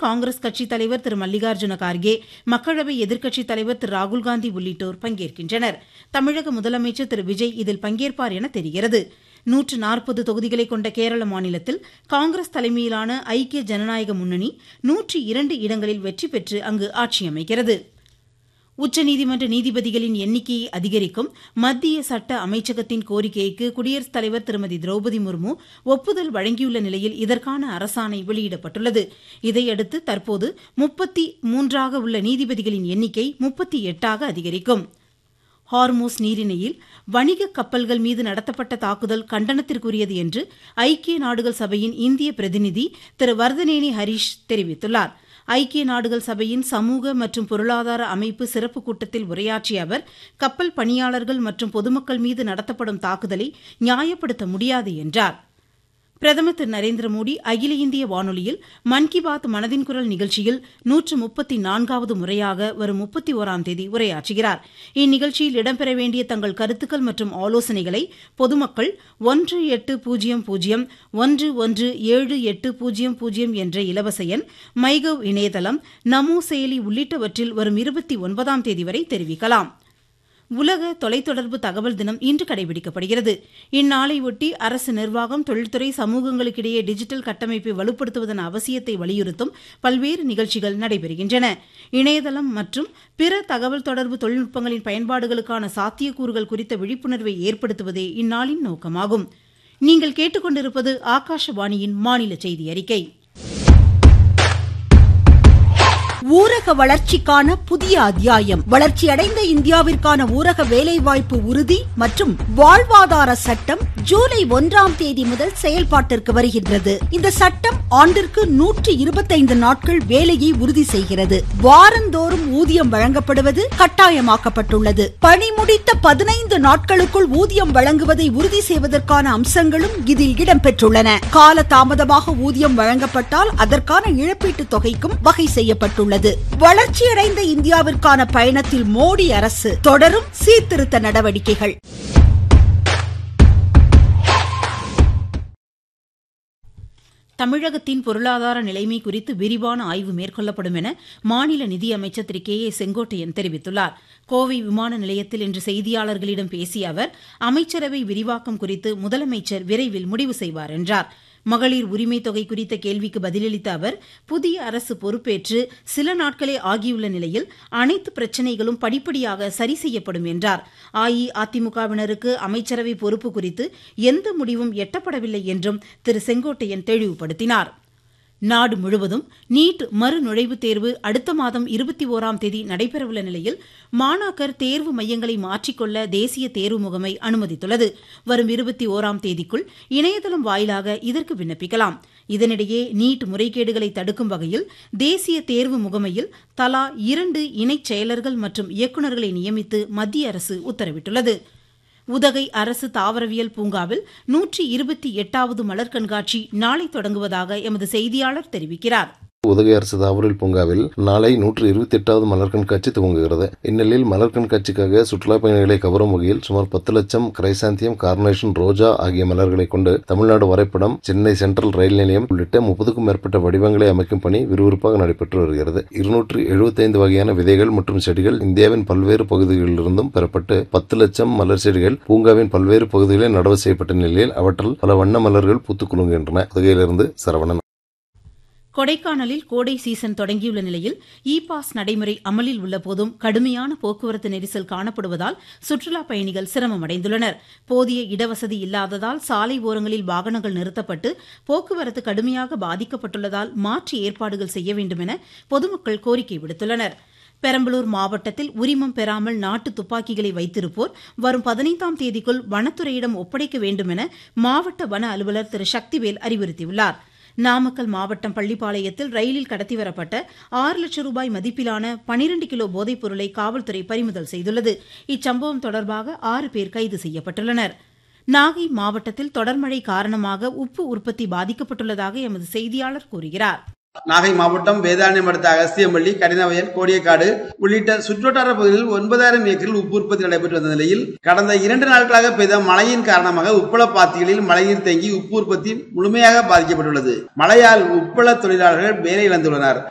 காங்கிரஸ் கட்சித் தலைவர் திரு மல்லிகார்ஜுன கார்கே மக்களவை எதிர்க்கட்சித் தலைவர் திரு ராகுல்காந்தி உள்ளிட்டோர் பங்கேற்கின்றனர் தமிழக முதலமைச்சர் திரு விஜய் இதில் பங்கேற்பார் என தெரிகிறது நூற்று நாற்பது தொகுதிகளை கொண்ட கேரள மாநிலத்தில் காங்கிரஸ் தலைமையிலான ஐக்கிய ஜனநாயக முன்னணி நூற்றி இரண்டு இடங்களில் வெற்றி பெற்று அங்கு ஆட்சி அமைக்கிறது உச்சநீதிமன்ற நீதிபதிகளின் எண்ணிக்கையை அதிகரிக்கும் மத்திய சட்ட அமைச்சகத்தின் கோரிக்கைக்கு குடியரசுத் தலைவர் திருமதி திரௌபதி முர்மு ஒப்புதல் வழங்கியுள்ள நிலையில் இதற்கான அரசாணை வெளியிடப்பட்டுள்ளது இதையடுத்து தற்போது முப்பத்தி மூன்றாக உள்ள நீதிபதிகளின் எண்ணிக்கை முப்பத்தி எட்டாக அதிகரிக்கும் ஹார்மோஸ் நீரிணையில் வணிக கப்பல்கள் மீது நடத்தப்பட்ட தாக்குதல் கண்டனத்திற்குரியது என்று ஐக்கிய நாடுகள் சபையின் இந்திய பிரதிநிதி திரு வர்தனேனி ஹரீஷ் தெரிவித்துள்ளார் ஐக்கிய நாடுகள் சபையின் சமூக மற்றும் பொருளாதார அமைப்பு சிறப்பு கூட்டத்தில் உரையாற்றிய அவர் கப்பல் பணியாளர்கள் மற்றும் பொதுமக்கள் மீது நடத்தப்படும் தாக்குதலை நியாயப்படுத்த முடியாது என்றார் பிரதமர் திரு நரேந்திர மோடி அகில இந்திய வானொலியில் மன் கி பாத் மனதின் குரல் நிகழ்ச்சியில் நூற்று முப்பத்தி நான்காவது முறையாக வரும் முப்பத்தி ஓராம் தேதி உரையாற்றுகிறார் இந்நிகழ்ச்சியில் இடம்பெற வேண்டிய தங்கள் கருத்துக்கள் மற்றும் ஆலோசனைகளை பொதுமக்கள் ஒன்று எட்டு பூஜ்ஜியம் பூஜ்ஜியம் ஒன்று ஒன்று ஏழு எட்டு பூஜ்ஜியம் பூஜ்ஜியம் என்ற இலவச எண் மைகவ் இணையதளம் நமோ செயலி உள்ளிட்டவற்றில் வரும் இருபத்தி ஒன்பதாம் தேதி வரை தெரிவிக்கலாம் உலக தொலைத்தொடர்பு தகவல் தினம் இன்று கடைபிடிக்கப்படுகிறது இந்நாளையொட்டி அரசு நிர்வாகம் தொழில்துறை சமூகங்களுக்கிடையே டிஜிட்டல் கட்டமைப்பை வலுப்படுத்துவதன் அவசியத்தை வலியுறுத்தும் பல்வேறு நிகழ்ச்சிகள் நடைபெறுகின்றன இணையதளம் மற்றும் பிற தகவல் தொடர்பு தொழில்நுட்பங்களின் பயன்பாடுகளுக்கான சாத்தியக்கூறுகள் குறித்த விழிப்புணர்வை ஏற்படுத்துவதே இந்நாளின் நோக்கமாகும் நீங்கள் கேட்டுக்கொண்டிருப்பது ஆகாஷவாணியின் மாநில செய்தி அறிக்கை ஊரக வளர்ச்சிக்கான புதிய அத்தியாயம் வளர்ச்சியடைந்த இந்தியாவிற்கான ஊரக வேலைவாய்ப்பு உறுதி மற்றும் வாழ்வாதார சட்டம் ஜூலை ஒன்றாம் தேதி முதல் செயல்பாட்டிற்கு வருகின்றது இந்த சட்டம் ஆண்டிற்கு நூற்று இருபத்தைந்து நாட்கள் வேலையை உறுதி செய்கிறது வாரந்தோறும் ஊதியம் வழங்கப்படுவது கட்டாயமாக்கப்பட்டுள்ளது பணி முடித்த பதினைந்து நாட்களுக்குள் ஊதியம் வழங்குவதை உறுதி செய்வதற்கான அம்சங்களும் இதில் இடம்பெற்றுள்ளன கால தாமதமாக ஊதியம் வழங்கப்பட்டால் அதற்கான இழப்பீட்டுத் தொகைக்கும் வகை செய்யப்பட்டுள்ளது உள்ளது வளர்ச்சியடைந்த இந்தியாவிற்கான பயணத்தில் மோடி அரசு தொடரும் சீர்திருத்த நடவடிக்கைகள் தமிழகத்தின் பொருளாதார நிலைமை குறித்து விரிவான ஆய்வு மேற்கொள்ளப்படும் என மாநில நிதியமைச்சர் திரு கே ஏ செங்கோட்டையன் தெரிவித்துள்ளார் கோவை விமான நிலையத்தில் இன்று செய்தியாளர்களிடம் பேசிய அவர் அமைச்சரவை விரிவாக்கம் குறித்து முதலமைச்சர் விரைவில் முடிவு செய்வார் என்றார் மகளிர் உரிமை தொகை குறித்த கேள்விக்கு பதிலளித்த அவர் புதிய அரசு பொறுப்பேற்று சில நாட்களே ஆகியுள்ள நிலையில் அனைத்து பிரச்சினைகளும் படிப்படியாக சரி செய்யப்படும் என்றார் அஇஅதிமுகவினருக்கு அமைச்சரவை பொறுப்பு குறித்து எந்த முடிவும் எட்டப்படவில்லை என்றும் திரு செங்கோட்டையன் தெளிவுபடுத்தினார் நாடு முழுவதும் நீட் மறுநுழைவுத் தேர்வு அடுத்த மாதம் இருபத்தி ஓராம் தேதி நடைபெறவுள்ள நிலையில் மாணாக்கர் தேர்வு மையங்களை மாற்றிக்கொள்ள தேசிய தேர்வு முகமை அனுமதித்துள்ளது வரும் இருபத்தி ஓராம் தேதிக்குள் இணையதளம் வாயிலாக இதற்கு விண்ணப்பிக்கலாம் இதனிடையே நீட் முறைகேடுகளை தடுக்கும் வகையில் தேசிய தேர்வு முகமையில் தலா இரண்டு இணைச் செயலர்கள் மற்றும் இயக்குநர்களை நியமித்து மத்திய அரசு உத்தரவிட்டுள்ளது உதகை அரசு தாவரவியல் பூங்காவில் நூற்றி இருபத்தி எட்டாவது மலர் கண்காட்சி நாளை தொடங்குவதாக எமது செய்தியாளர் தெரிவிக்கிறார் உதகை அரசு தாவரவியல் பூங்காவில் நாளை நூற்று இருபத்தி எட்டாவது மலர் கண்காட்சி துவங்குகிறது இந்நிலையில் மலர் கண்காட்சிக்காக சுற்றுலா பயணிகளை கவரும் வகையில் சுமார் பத்து லட்சம் கிரைசாந்தியம் கார்னேஷன் ரோஜா ஆகிய மலர்களை கொண்டு தமிழ்நாடு வரைபடம் சென்னை சென்ட்ரல் ரயில் நிலையம் உள்ளிட்ட முப்பதுக்கும் மேற்பட்ட வடிவங்களை அமைக்கும் பணி விறுவிறுப்பாக நடைபெற்று வருகிறது இருநூற்று எழுபத்தைந்து வகையான விதைகள் மற்றும் செடிகள் இந்தியாவின் பல்வேறு பகுதிகளிலிருந்தும் பெறப்பட்டு பத்து லட்சம் மலர் செடிகள் பூங்காவின் பல்வேறு பகுதிகளில் நடவு செய்யப்பட்ட நிலையில் அவற்றில் பல வண்ண மலர்கள் பூத்துக் குலுங்குகின்றன உதகையிலிருந்து சரவணன் கொடைக்கானலில் கோடை சீசன் தொடங்கியுள்ள நிலையில் இ பாஸ் நடைமுறை அமலில் உள்ள போதும் கடுமையான போக்குவரத்து நெரிசல் காணப்படுவதால் சுற்றுலாப் பயணிகள் சிரமமடைந்துள்ளனர் போதிய இடவசதி இல்லாததால் சாலை ஓரங்களில் வாகனங்கள் நிறுத்தப்பட்டு போக்குவரத்து கடுமையாக பாதிக்கப்பட்டுள்ளதால் மாற்று ஏற்பாடுகள் செய்ய வேண்டும் என பொதுமக்கள் கோரிக்கை விடுத்துள்ளனா் பெரம்பலூர் மாவட்டத்தில் உரிமம் பெறாமல் நாட்டு துப்பாக்கிகளை வைத்திருப்போர் வரும் பதினைந்தாம் தேதிக்குள் வனத்துறையிடம் ஒப்படைக்க வேண்டும் என மாவட்ட வன அலுவலர் திரு சக்திவேல் அறிவுறுத்தியுள்ளார் நாமக்கல் மாவட்டம் பள்ளிப்பாளையத்தில் ரயிலில் கடத்தி வரப்பட்ட ஆறு லட்சம் ரூபாய் மதிப்பிலான பனிரண்டு கிலோ போதைப் பொருளை காவல்துறை பறிமுதல் செய்துள்ளது இச்சம்பவம் தொடர்பாக ஆறு பேர் கைது செய்யப்பட்டுள்ளனர் நாகை மாவட்டத்தில் தொடர்மழை காரணமாக உப்பு உற்பத்தி பாதிக்கப்பட்டுள்ளதாக எமது செய்தியாளர் கூறுகிறார் நாகை மாவட்டம் வேதாரண்யம் அடுத்த அகஸ்தியம்பள்ளி கடினவயல் கோடியக்காடு உள்ளிட்ட சுற்றுவட்டார பகுதிகளில் ஒன்பதாயிரம் ஏக்கரில் உப்பு உற்பத்தி நடைபெற்று வந்த நிலையில் கடந்த இரண்டு நாட்களாக பெய்த மழையின் காரணமாக உப்பள பாத்திகளில் மழைநீர் தேங்கி உப்பு உற்பத்தி முழுமையாக பாதிக்கப்பட்டுள்ளது மழையால் உப்பள தொழிலாளர்கள் வேலை இழந்துள்ளனர்